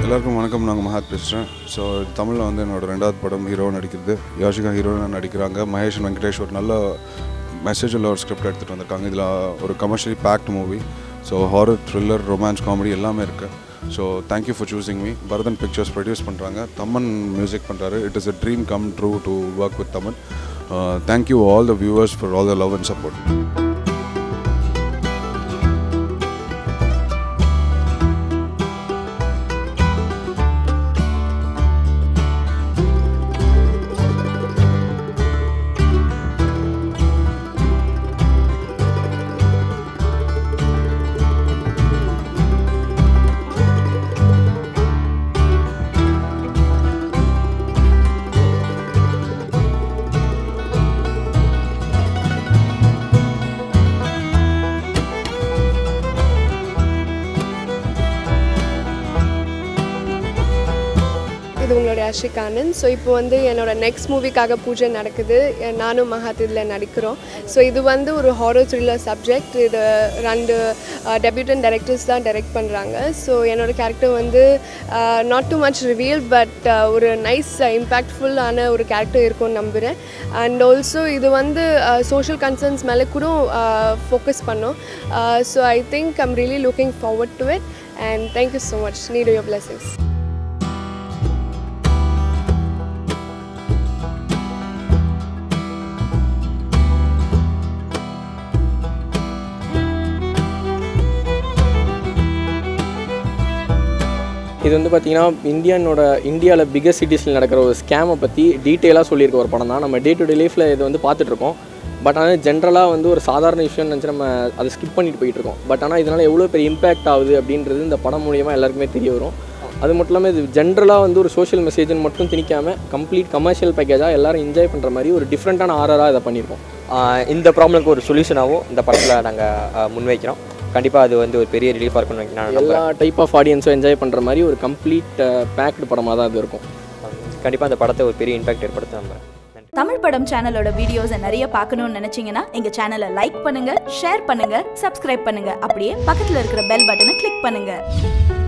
எல்லாருக்கும் வணக்கம் நாங்கள் மஹாத் பேசுகிறேன் ஸோ தமிழில் வந்து என்னோட ரெண்டாவது படம் ஹீரோ நடிக்கிறது யாஷிகா ஹீரோயினாக நடிக்கிறாங்க மகேஷ் and வெங்கடேஷ் ஒரு நல்ல மெசேஜ் உள்ள ஒரு ஸ்கிரிப்ட் எடுத்துகிட்டு வந்திருக்காங்க இதில் ஒரு commercially packed movie so horror thriller romance comedy எல்லாமே இருக்குது so thank you for choosing me Bharathan pictures produce பண்ணுறாங்க தமன் மியூசிக் பண்ணுறாரு it is a dream come true to work with Thaman thank you all the viewers for all the love and support இது உங்களுடைய Ashik Anand so இப்போ வந்து என்னோட next மூவிக்காக பூஜை நடக்குது எ- நானும் மஹாத் இதில் நடிக்கிறோம் ஸோ இது வந்து ஒரு ஹாரர் த்ரில்லர் சப்ஜெக்ட் இது ரெண்டு டெபியூட்டன் டைரக்டர்ஸ் தான் டைரக்ட் பண்ணுறாங்க ஸோ என்னோட கேரக்டர் வந்து not to much reveal but ஒரு நைஸ் இம்பேக்ட்ஃபுல்லான ஒரு கேரக்டர் இருக்கும்னு நம்புகிறேன் அண்ட் ஆல்சோ இது வந்து சோஷியல் கன்சர்ன்ஸ் மேலே கூட ஃபோக்கஸ் பண்ணோம் so I think I'm really looking forward to it and thank you so much need your blessings இது வந்து பார்த்தீங்கன்னா இந்தியனோட இந்தியாவில் பிகஸ்ட் சிட்டிஸில் நடக்கிற ஒரு ஸ்கேமை பற்றி டீட்டெயிலாக சொல்லியிருக்க ஒரு படம் தான் நம்ம டே டு டே லைஃப்பில் இது வந்து பார்த்துட்ருக்கோம் பட் ஆனால் ஜென்ரலாக வந்து ஒரு சாதாரண விஷயம்னு நினச்சி நம்ம அதை ஸ்கிப் பண்ணிட்டு போயிட்டு இருக்கோம் பட் ஆனால் இதனால் எவ்வளோ பெரிய இம்பேக்ட் ஆகுது அப்படின்றது இந்த படம் மூலியமாக எல்லாருக்குமே தெரிய வரும் அது மட்டும் இல்லாமல் இது ஜென்ரலாக வந்து ஒரு சோஷியல் மெசேஜ்னு மட்டும் திணிக்காமல் கம்ப்ளீட் கமர்ஷியல் பேக்கேஜாக எல்லாரும் என்ஜாய் பண்ணுற மாதிரி ஒரு டிஃப்ரெண்ட்டான ஆர்டராக இதை பண்ணியிருக்கோம் ஆஹ் இந்த ப்ராப்ளம்க்கு ஒரு சொல்யூஷனாகவும் இந்த படத்தில் நாங்கள் முன்வைக்கிறோம் கண்டிப்பாக அது வந்து ஒரு பெரிய ரிலீஃபாக இருக்கும்னு நான் எல்லா நம்புறேன் டைப் ஆஃப் ஆடியன்ஸும் என்ஜாய் பண்ணுற மாதிரி ஒரு கம்ப்ளீட் பேக்டு படமாக தான் இது இருக்கும் கண்டிப்பாக அந்த படத்தை ஒரு பெரிய இம்பாக்ட் ஏற்படுத்த நம்புறேன் நன்றி தமிழ் படம் சேனலோட வீடியோஸை நிறைய பார்க்கணும்னு நினைச்சீங்கன்னா எங்க சேனலை லைக் பண்ணுங்க ஷேர் பண்ணுங்க சப்ஸ்கிரைப் பண்ணுங்க அப்படியே பக்கத்துல இருக்கிற பெல் பட்டனை கிளிக் பண்ணுங்க